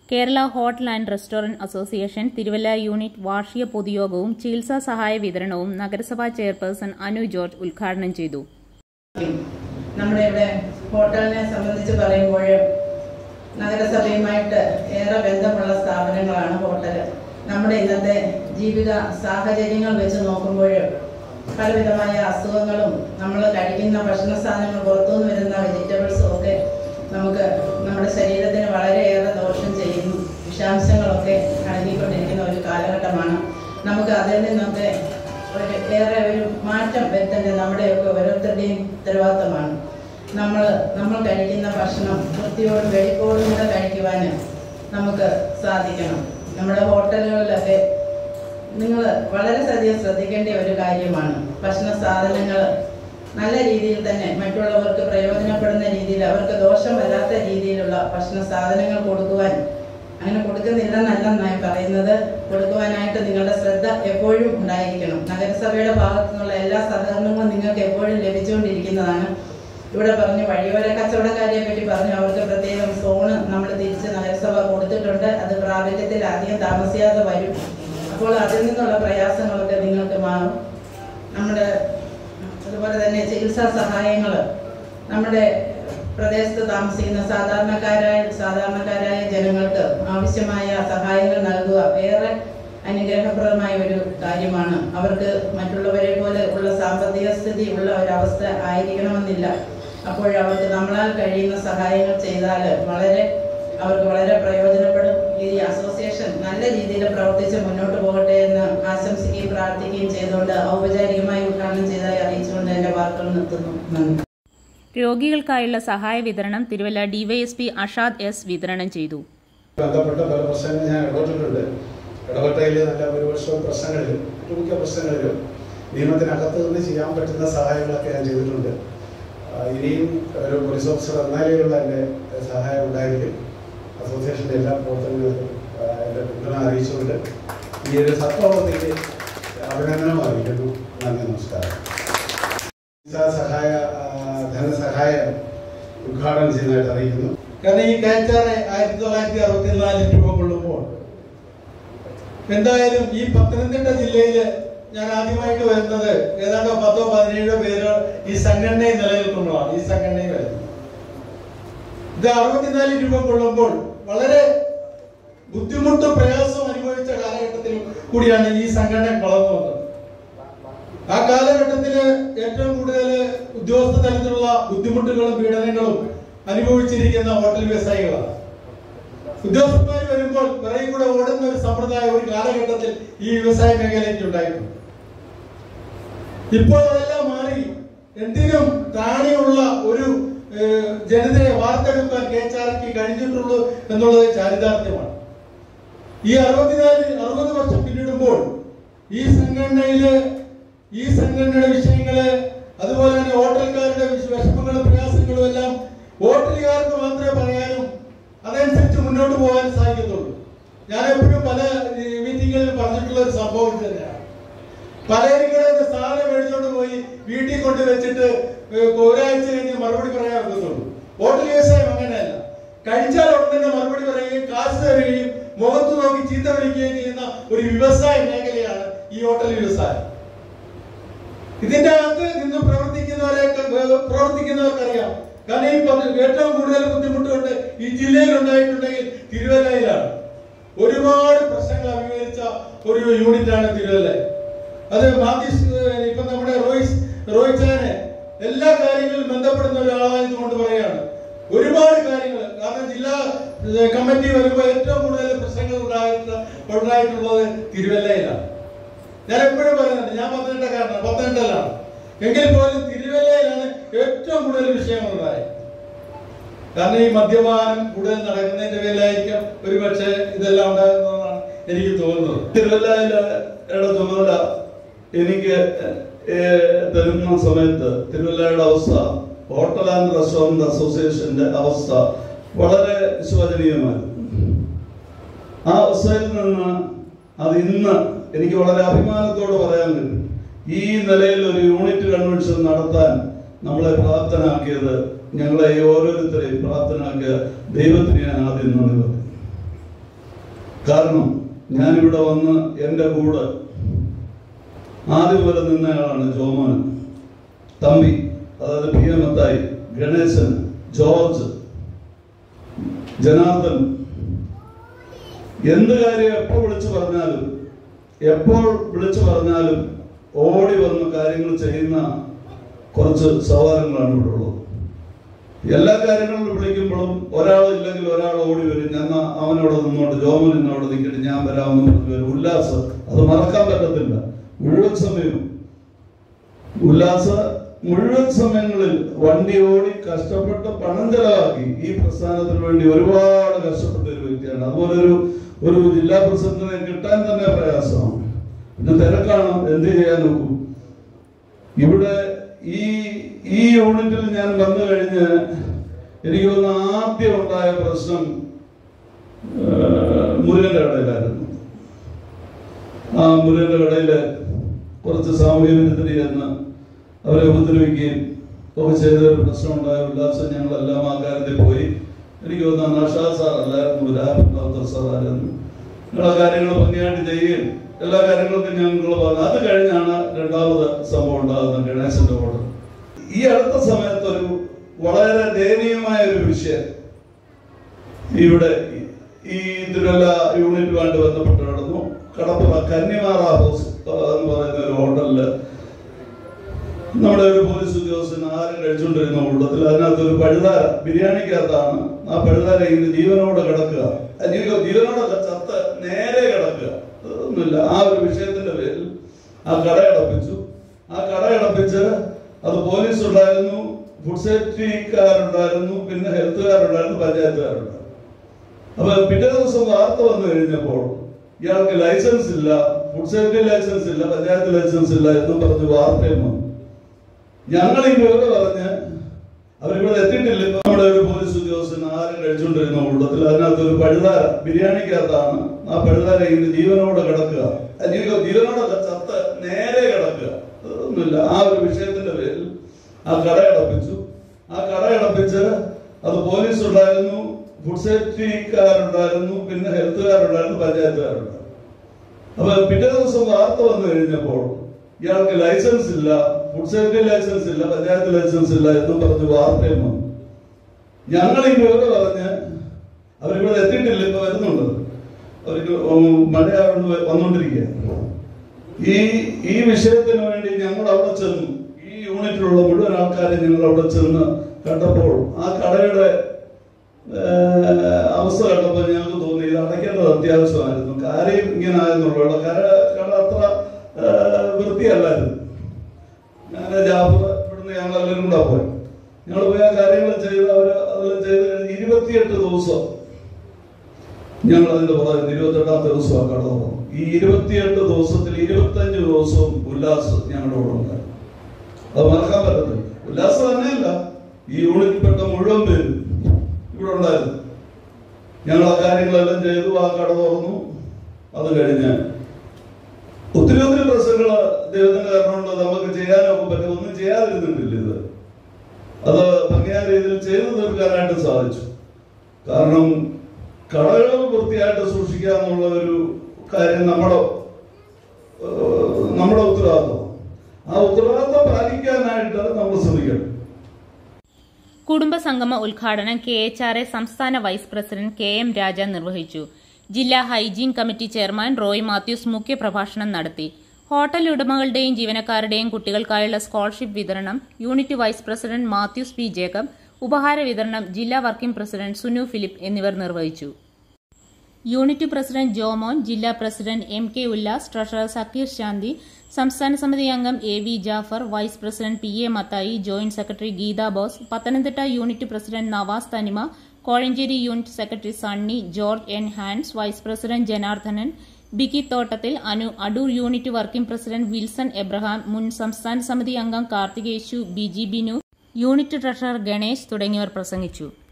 Kerala hotel and restaurant association Thiruvalla unit വാർഷിക പൊതുയോഗവും ചികിത്സാ സഹായ വിതരണവും നഗരസഭാ ചെയർപേഴ്സൺ അനു ജോർജ് ഉദ്ഘാടനം ചെയ്തു നമ്മുടെ ഇവിടെ ഹോട്ടലിനെ സംബന്ധിച്ച് പറയുമ്പോൾ നഗരസഭയുമായിട്ട് ഏറെ ബന്ധമുള്ള സ്ഥാപനങ്ങളാണ് ഹോട്ടൽ നമ്മുടെ ഇന്നത്തെ ജീവിത സാഹചര്യങ്ങൾ വെച്ച് നോക്കുമ്പോൾ പലവിധമായ അസുഖങ്ങളും നമ്മൾ കഴിക്കുന്ന ഭക്ഷണ സാധനങ്ങൾ പുറത്തുനിന്ന് വരുന്ന വെജിറ്റബിൾസും ഒക്കെ നമുക്ക് നമ്മുടെ ശരീരത്തിന് വളരെയേറെ ദോഷം ചെയ്യുന്നു വിഷാംശങ്ങളൊക്കെ അടങ്ങിക്കൊണ്ടിരിക്കുന്ന ഒരു കാലഘട്ടമാണ് നമുക്ക് അതിൽ നിന്നൊക്കെ ഒരു ഏറെ ഒരു മാറ്റം വരുത്തേണ്ടത് നമ്മുടെയൊക്കെ ഓരോരുത്തരുടെയും ഉത്തരവാദിത്തമാണ് നമ്മൾ നമ്മൾ കഴിക്കുന്ന ഭക്ഷണം വൃത്തിയോടും വെടിപ്പോടും കൂടെ കഴിക്കുവാൻ നമുക്ക് സാധിക്കണം നമ്മുടെ ഹോട്ടലുകളിലൊക്കെ നിങ്ങൾ വളരെ അധികം ശ്രദ്ധിക്കേണ്ട ഒരു കാര്യമാണ് ഭക്ഷണ സാധനങ്ങൾ നല്ല രീതിയിൽ തന്നെ മറ്റുള്ളവർക്ക് പ്രയോജനപ്പെടുന്ന രീതിയിൽ അവർക്ക് ദോഷം വരാത്ത രീതിയിലുള്ള ഭക്ഷണ സാധനങ്ങൾ കൊടുക്കുവാൻ അങ്ങനെ കൊടുക്കുന്നില്ലെന്നല്ല ഞാൻ പറയുന്നത് കൊടുക്കുവാനായിട്ട് നിങ്ങളുടെ ശ്രദ്ധ എപ്പോഴും ഉണ്ടായിരിക്കണം നഗരസഭയുടെ ഭാഗത്തു നിന്നുള്ള എല്ലാ സഹകരണങ്ങളും നിങ്ങൾക്ക് എപ്പോഴും ലഭിച്ചുകൊണ്ടിരിക്കുന്നതാണ് ഇവിടെ പറഞ്ഞു വഴിയോര കച്ചവടക്കാരെ പറ്റി പറഞ്ഞു അവർക്ക് പ്രത്യേകം സോണ് നമ്മൾ തിരിച്ച് നഗരസഭ കൊടുത്തിട്ടുണ്ട് അത് പ്രാബല്യത്തിൽ അധികം താമസിയാതെ വരും അപ്പോൾ അതിൽ നിന്നുള്ള പ്രയാസങ്ങളൊക്കെ നിങ്ങൾക്ക് മാറും നമ്മുടെ അതുപോലെ തന്നെ ചികിത്സാ സഹായങ്ങൾ നമ്മുടെ പ്രദേശത്ത് താമസിക്കുന്ന സാധാരണക്കാരായ സാധാരണക്കാരായ ജനങ്ങൾക്ക് ആവശ്യമായ സഹായങ്ങൾ നൽകുക ഏറെ അനുഗ്രഹപ്രദമായ ഒരു കാര്യമാണ് അവർക്ക് മറ്റുള്ളവരെ പോലെ ഉള്ള സാമ്പത്തിക സ്ഥിതി ഉള്ള ഒരവസ്ഥ ആയിരിക്കണമെന്നില്ല അപ്പോൾ അവർക്ക് നമ്മളാൽ കഴിയുന്ന സഹായങ്ങൾ ചെയ്താൽ വളരെ അവർക്ക് വളരെ പ്രയോജനപ്പെടും ഈ അസോസിയേഷൻ നല്ല രീതിയിൽ പ്രവർത്തിച്ച് മുന്നോട്ട് പോകട്ടെ എന്ന് ആശംസിക്കുകയും പ്രാർത്ഥിക്കുകയും ചെയ്തുകൊണ്ട് ഔപചാരികമായി ഉദ്ഘാടനം ചെയ്തതായി അറിയിച്ചുകൊണ്ട് എൻ്റെ വാക്കുകൾ നിർത്തുന്നു നന്ദി രോഗികൾക്കായുള്ള സഹായ വിതരണം തിരുവല്ല ഡിവൈഎസ്പി അഷാദ് എസ് വിതരണം ചെയ്തു ബന്ധപ്പെട്ട പല പ്രശ്നങ്ങൾ ഞാൻ ഇടപെട്ടിട്ടുണ്ട് ഇടപെട്ടതിൽ നല്ല ഭൂരിപക്ഷവും പ്രശ്നങ്ങളിലും മറ്റു മിക്ക പ്രശ്നങ്ങളിലും നിയമത്തിനകത്ത് നിന്ന് ചെയ്യാൻ പറ്റുന്ന സഹായങ്ങളൊക്കെ ഞാൻ ചെയ്തിട്ടുണ്ട് ആ, ഇനിയും ഒരു പോലീസ് ഓഫീസർ എന്ന നിലയിലുള്ള എൻ്റെ സഹായം ഉണ്ടായിരിക്കും അസോസിയേഷൻ്റെ എല്ലാ പ്രവർത്തനങ്ങൾക്കും ആ, എൻ്റെ പിന്തുണ അറിയിച്ചുകൊണ്ട് ഈ ഒരു സത്വത്തിലേക്ക് അഭിനന്ദനം അറിയിക്കുന്നു നന്ദി നമസ്കാരം ചികിത്സാ സഹായ ആ, ധനസഹായം ഉദ്ഘാടനം ചെയ്യുന്നതായിട്ട് അറിയിക്കുന്നു കാരണം ഈ കയറ്റാറ് ആയിരത്തി തൊള്ളായിരത്തി അറുപത്തിനാലിൽ രൂപ കൊള്ളുമ്പോൾ എന്തായാലും ഈ പത്തനംതിട്ട ജില്ലയില് ഞാൻ ആദ്യമായിട്ട് വരുന്നത് ഏതാണ്ടോ പത്തോ പതിനേഴോ പേര് ഈ സംഘടനയിൽ നിലനിൽക്കുമ്പോഴാണ് ഈ സംഘടനയിൽ വരുന്നത് ഇത് അറുപത്തിനാല് രൂപ കൊള്ളുമ്പോൾ വളരെ ബുദ്ധിമുട്ടും പ്രയാസവും അനുഭവിച്ച കാലഘട്ടത്തിൽ കൂടിയാണ് ഈ സംഘടന വളർന്നു വന്നത് ആ കാലഘട്ടത്തില് ഏറ്റവും കൂടുതൽ ഉദ്യോഗസ്ഥ തലത്തിലുള്ള ബുദ്ധിമുട്ടുകളും പീഡനങ്ങളും അനുഭവിച്ചിരിക്കുന്ന ഹോട്ടൽ വ്യവസായികളാണ് ഉദ്യോഗസ്ഥന്മാർ വരുമ്പോൾ പിറകിൽ കൂടെ ഓടുന്ന ഒരു സമ്പ്രദായം ഒരു കാലഘട്ടത്തിൽ ഈ വ്യവസായ മേഖലയ്ക്ക് ഉണ്ടായിരുന്നു ഇപ്പോൾ അതെല്ലാം മാറി എന്തിനും താഴെയുള്ള ഒരു ഏഹ്, ജനതയെ വാർത്തെടുക്കാൻ കെ ചാർക്ക് കഴിഞ്ഞിട്ടുള്ളൂ എന്നുള്ളത് ചാരിതാർത്ഥ്യമാണ് ഈ അറുപത്തിനാല് അറുപത് വർഷം പിന്നിടുമ്പോൾ ഈ സംഘടനയില് ഈ സംഘടനയുടെ വിഷയങ്ങള് അതുപോലെ തന്നെ ഹോട്ടൽക്കാരുടെ വിഷ- വിഷമങ്ങളും പ്രയാസങ്ങളും എല്ലാം ഹോട്ടലുകാർക്ക് മാത്രമേ പറയാനും അതനുസരിച്ച് മുന്നോട്ട് പോകാൻ സാധിക്കത്തുള്ളൂ ഞാൻ എപ്പോഴും പല മീറ്റിങ്ങുകളിൽ പറഞ്ഞിട്ടുള്ള ഒരു സംഭവം ഇത് തന്നെയാണ് പലരും കൂടെ സാധനം മേടിച്ചോണ്ട് പോയി വീട്ടിൽ കൊണ്ട് വെച്ചിട്ട് ഏഹ് ഒരാഴ്ച കഴിഞ്ഞ് മറുപടി പറയാൻ ഒക്കത്തുള്ളൂ ഹോട്ടൽ വ്യവസായം അങ്ങനെയല്ല കഴിച്ചാൽ ഉടൻ തന്നെ മറുപടി പറയുകയും കാശ് തരികയും മുഖത്ത് നോക്കി ചീത്ത വിളിക്കുകയും ചെയ്യുന്ന ഒരു വ്യവസായ മേഖലയാണ് ഈ ഹോട്ടൽ വ്യവസായം ഇതിന്റെ അകത്ത് നിന്ന് പ്രവർത്തിക്കുന്നവരെ പ്രവർത്തിക്കുന്നവർക്കറിയാം കാരണം ഈ പ- ഏറ്റവും കൂടുതൽ ബുദ്ധിമുട്ടുണ്ട് ഈ ജില്ലയിൽ ഉണ്ടായിട്ടുണ്ടെങ്കിൽ തിരുവല്ലയിലാണ് ഒരുപാട് പ്രശ്നങ്ങൾ അഭിമുഖീകരിച്ച ഒരു യൂണിറ്റാണ് തിരുവല്ല അത് മാതീഷ് ഏഹ്, ഇപ്പൊ നമ്മുടെ റോയിസ് റോയിച്ചാന് എല്ലാ കാര്യങ്ങളിലും ബന്ധപ്പെടുന്ന ഒരാളായതുകൊണ്ട് പറയാണ് ഒരുപാട് കാര്യങ്ങൾ കാരണം ജില്ലാ ഏഹ്, കമ്മിറ്റി വരുമ്പോൾ ഏറ്റവും കൂടുതൽ പ്രശ്നങ്ങൾ ഉണ്ടായിട്ട് ഉണ്ടായിട്ടുള്ളത് തിരുവല്ലയിലാണ് ഞാൻ എപ്പോഴും പറയുന്നുണ്ട് ഞാൻ പത്തനംതിട്ടക്കാരനാണ് പത്തനംതിട്ടയിലാണ് എങ്കിൽ പോലും തിരുവല്ലയിലാണ് ഏറ്റവും കൂടുതൽ വിഷയങ്ങൾ ഉണ്ടായത് കാരണം ഈ മദ്യപാനം കൂടുതൽ നടക്കുന്നതിന്റെ പേരിലായിരിക്കാം ഒരു പക്ഷേ ഇതെല്ലാം ഉണ്ടാകുന്നതെന്നാണ് എനിക്ക് തോന്നുന്നത് തിരുവല്ലയിലെ ചുമതല എനിക്ക് ഏഹ്, തരുന്ന സമയത്ത് തിരുവല്ലയുടെ അവസ്ഥ ഹോട്ടൽ ആൻഡ് റെസ്റ്റോറന്റ് അസോസിയേഷന്റെ അവസ്ഥ വളരെ ശോചനീയമായിരുന്നു ആ അവസ്ഥയിൽ നിന്ന് അത് ഇന്ന് എനിക്ക് വളരെ അഭിമാനത്തോട് പറയാൻ കഴിയും ഈ നിലയിൽ ഒരു യൂണിറ്റ് കൺവെൻഷൻ നടത്താൻ നമ്മളെ പ്രാപ്തനാക്കിയത് ഞങ്ങളെ ഈ ഓരോരുത്തരെയും പ്രാപ്തനാക്കിയ ദൈവത്തിന് ഞാൻ ആദ്യം നന്ദി പറയും കാരണം ഞാനിവിടെ വന്ന് എൻ്റെ കൂടെ ആദ്യം പോലെ നിന്നയാളാണ് ജോമോൻ തമ്പി അതായത് P M Mathai Ganesan George Janardhan എന്ത് കാര്യം എപ്പോൾ വിളിച്ചു പറഞ്ഞാലും എപ്പോൾ വിളിച്ചു പറഞ്ഞാലും ഓടി വന്ന് കാര്യങ്ങൾ ചെയ്യുന്ന കുറച്ച് സഹോദരങ്ങളാണ് ഇവിടെ ഉള്ളത് എല്ലാ കാര്യങ്ങളിലും വിളിക്കുമ്പോഴും ഒരാൾ ഇല്ലെങ്കിൽ ഒരാൾ ഓടി വരും ഞാൻ അവനോട് നിന്നോട്ട് ജോമൻ എന്നോട് നിൽക്കട്ടെ ഞാൻ വരാമെന്ന് പറഞ്ഞു വരും ഉല്ലാസ് അത് മറക്കാൻ പറ്റത്തില്ല മുഴുവൻ സമയവും ഉല്ലാസ മുഴുവൻ സമയങ്ങളിൽ വണ്ടി ഓടി കഷ്ടപ്പെട്ട് പണം ചെലവാക്കി ഈ പ്രസ്ഥാനത്തിന് വേണ്ടി ഒരുപാട് കഷ്ടപ്പെട്ട ഒരു വ്യക്തിയാണ് അതുപോലെ ഒരു ഒരു ജില്ലാ പ്രസിഡന്റിനെ കിട്ടാൻ തന്നെ പ്രയാസമാണ് പിന്നെ തിരക്കാണ് എന്ത് ചെയ്യാൻ നോക്കും ഇവിടെ ഈ ഈ യൂണിറ്റിൽ ഞാൻ വന്നു കഴിഞ്ഞ് എനിക്ക് തോന്നുന്നു ആദ്യം ഉണ്ടായ പ്രശ്നം ഏഹ്, മുരുകന്റെ കടയിലായിരുന്നു ആ മുരുകന്റെ കടയില് കുറച്ച് സാമൂഹ്യ വിരുദ്ധരി എന്ന് അവരെ ഉപദ്രവിക്കുകയും ഒക്കെ ചെയ്ത ഒരു പ്രശ്നം ഉണ്ടായ ഉല്ലാസം ഞങ്ങളെല്ലാം ആ കാര്യത്തിൽ പോയി എനിക്ക് തോന്നുന്നു നഷാദ് സാർ അല്ലായിരുന്നു രാഹുൽ സാറായിരുന്നു ഞങ്ങൾ ആ കാര്യങ്ങൾ ഭംഗിയായിട്ട് ചെയ്യുകയും എല്ലാ കാര്യങ്ങൾക്കും ഞങ്ങൾ പറഞ്ഞു അത് കഴിഞ്ഞാണ് രണ്ടാമത് സംഭവം ഉണ്ടാകുന്നത് ഗണേശന്റെ ഓർഡർ ഈ അടുത്ത സമയത്ത് ഒരു വളരെ ദയനീയമായ ഒരു വിഷയം ഇവിടെ ഈ തിരുവല്ല യൂണിറ്റുമായിട്ട് ബന്ധപ്പെട്ട് നടന്നു കടപ്പുറ കന്യമാറ ഹൗസ് എന്ന് പറയുന്ന ഒരു ഹോട്ടലില് നമ്മുടെ ഒരു പോലീസ് ഉദ്യോഗസ്ഥൻ ആരും കഴിച്ചുകൊണ്ടിരുന്ന കൂട്ടത്തിൽ അതിനകത്ത് ഒരു പഴുതാര ബിരിയാണിക്കകത്താണ് ആ പഴുതാര ഇങ്ങനെ ജീവനോടെ കിടക്കുക ആ ജീവ- ജീവനോടല്ല ചത്ത് നേരെ കിടക്കുക അതൊന്നുമില്ല ആ ഒരു വിഷയത്തിന്റെ പേരിൽ ആ കട അടപ്പിച്ചു ആ കട അടപ്പിച്ച് അത് പോലീസ് ഉണ്ടായിരുന്നു ഫുഡ് സേഫ്റ്റിക്കാരുണ്ടായിരുന്നു പിന്നെ ഹെൽത്തുകാരുണ്ടായിരുന്നു പഞ്ചായത്തുകാരുണ്ടായിരുന്നു അപ്പൊ പിറ്റേ ദിവസം വാർത്ത വന്നു കഴിഞ്ഞപ്പോൾ ഇയാൾക്ക് ലൈസൻസ് ഇല്ല ഫുഡ് സേഫ്റ്റി ലൈസൻസ് ഇല്ല പഞ്ചായത്ത് ലൈസൻസ് ഇല്ല എന്നും പറഞ്ഞ് വാർത്തയും വന്നു ഞങ്ങൾ ഈ വിവരം പറഞ്ഞ് അവരിവിടെ എത്തിയിട്ടില്ല ഇപ്പൊ നമ്മുടെ ഒരു പോലീസ് ഉദ്യോഗസ്ഥൻ ആരും കഴിച്ചുകൊണ്ടിരുന്ന കൂട്ടത്തിൽ അതിനകത്ത് ഒരു പഴുതാര ബിരിയാണിക്കകത്താണ് ആ പഴുതാര ഇങ്ങനെ ജീവനോടെ കിടക്കുക ആ ജീവ- ജീവനോടല്ല ചത്ത് നേരെ കിടക്കുക അതൊന്നുമില്ല ആ ഒരു വിഷയത്തിന്റെ പേരിൽ ആ കട അടപ്പിച്ചു ആ കട അടപ്പിച്ച് അത് പോലീസ് ഉണ്ടായിരുന്നു ഫുഡ് സേഫ്റ്റിക്കാരുണ്ടായിരുന്നു പിന്നെ ഹെൽത്തുകാരുണ്ടായിരുന്നു പഞ്ചായത്തുകാരുണ്ടായിരുന്നു അപ്പൊ പിറ്റേ ദിവസം വാർത്ത വന്നു കഴിഞ്ഞപ്പോൾ ഇയാൾക്ക് ലൈസൻസ് ഇല്ല ഫുഡ് സേഫ്റ്റി ലൈസൻസ് ഇല്ല പഞ്ചായത്ത് ലൈസൻസ് ഇല്ല എന്നും പറഞ്ഞ് വാർത്തയും വന്നു ഞങ്ങൾ ഈ വിവരം പറഞ്ഞ് അവരിവിടെ എത്തിയിട്ടില്ല ഇപ്പൊ വരുന്നുണ്ട് അവർക്ക് മഴയാകൊണ്ട് വന്നുകൊണ്ടിരിക്കുക ഈ ഈ വിഷയത്തിന് വേണ്ടി ഞങ്ങൾ അവിടെ ചെന്നു ഈ യൂണിറ്റിലുള്ള മുഴുവൻ ആൾക്കാരെ ഞങ്ങൾ അവിടെ ചെന്ന് കണ്ടപ്പോൾ ആ കടയുടെ ഏഹ്, അവസ്ഥ കണ്ടപ്പോൾ ഞങ്ങൾക്ക് തോന്നി ഇത് അടയ്ക്കേണ്ടത് അത്യാവശ്യമായിരുന്നു കാര്യം ഇങ്ങനെ ആയെന്നുള്ളൂ കര കട അത്ര ഏഹ്, വൃത്തിയല്ലായിരുന്നു ഞാൻ ജാഫർ ഇവിടുന്ന് ഞങ്ങൾ എല്ലാവരും കൂടെ പോയി ഞങ്ങൾ പോയി ആ കാര്യങ്ങൾ ചെയ്ത് അവർ അതെല്ലാം ചെയ്ത് കഴിഞ്ഞ് ഇരുപത്തിയെട്ട് ദിവസം ഞങ്ങൾ അതിന്റെ പുറകെ ഇരുപത്തെട്ടാമത്തെ ദിവസമാണ് കടന്നു പോകുന്നത് ഈ ഇരുപത്തിയെട്ട് ദിവസത്തിൽ ഇരുപത്തഞ്ച് ദിവസവും ഉല്ലാസ് ഞങ്ങളുടെ കൂടെ ഉണ്ടായിരുന്നു അത് മറക്കാൻ പറ്റത്തില്ല ഉല്ലാസ് തന്നെയല്ല ഈ യൂണിറ്റിൽപ്പെട്ട മുഴുവൻ പേരും ഇവിടെ ഉണ്ടായിരുന്നു ഞങ്ങൾ ആ കാര്യങ്ങളെല്ലാം ചെയ്തു ആ കട തുറന്നു അത് കഴിഞ്ഞ് ഒത്തിരി ഒത്തിരി പ്രശ്നങ്ങൾ ദൈവത്തിന്റെ കാരണം കൊണ്ട് നമുക്ക് ചെയ്യാനൊക്കെ പറ്റും ഒന്നും ചെയ്യാതിരുന്നിട്ടില്ല ഇത് അത് ഭംഗിയായ രീതിയിൽ ചെയ്തു തീർക്കാനായിട്ട് സാധിച്ചു കാരണം കടകൾ വൃത്തിയായിട്ട് സൂക്ഷിക്കുക എന്നുള്ള ഒരു കാര്യം നമ്മുടെ ഏഹ്, നമ്മുടെ ഉത്തരവാദിത്വം ആ ഉത്തരവാദിത്വം പാലിക്കാനായിട്ട് നമ്മൾ ശ്രമിക്കണം കുടുംബസംഗമ ഉദ്ഘാടനം കെ എച്ച് ആർ എ സംസ്ഥാന vice president K M Raja നിർവഹിച്ചു ജില്ലാ hygiene committee chairman Roy Mathews മുഖ്യപ്രഭാഷണം നടത്തി ഹോട്ടൽ ഉടമകളുടെയും ജീവനക്കാരുടെയും കുട്ടികൾക്കായുള്ള സ്കോളർഷിപ്പ് വിതരണം unit vice president Mathews P Jacob ഉപഹാര വിതരണം ജില്ലാ വർക്കിംഗ് പ്രസിഡന്റ് സുനു ഫിലിപ്പ് എന്നിവർ നിർവഹിച്ചു യൂണിറ്റ് പ്രസിഡന്റ് ജോമോൻ ജില്ലാ president M K Ullas treasurer Sakeer Shanti സംസ്ഥാന സമിതി അംഗം A V Jafar vice president P A Mathai joint secretary Geetha Bose Pathanamthitta unit president Navas Thanima Kozhencherry unit secretary Sunny George N Hans vice president Janardhanan Bicky Thottathil Anu Adoor unit working president Wilson Abraham മുൻ സംസ്ഥാന സമിതി അംഗം Karthikeshu B G Binu unit treasurer Ganesh തുടങ്ങിയവർ പ്രസംഗിച്ചു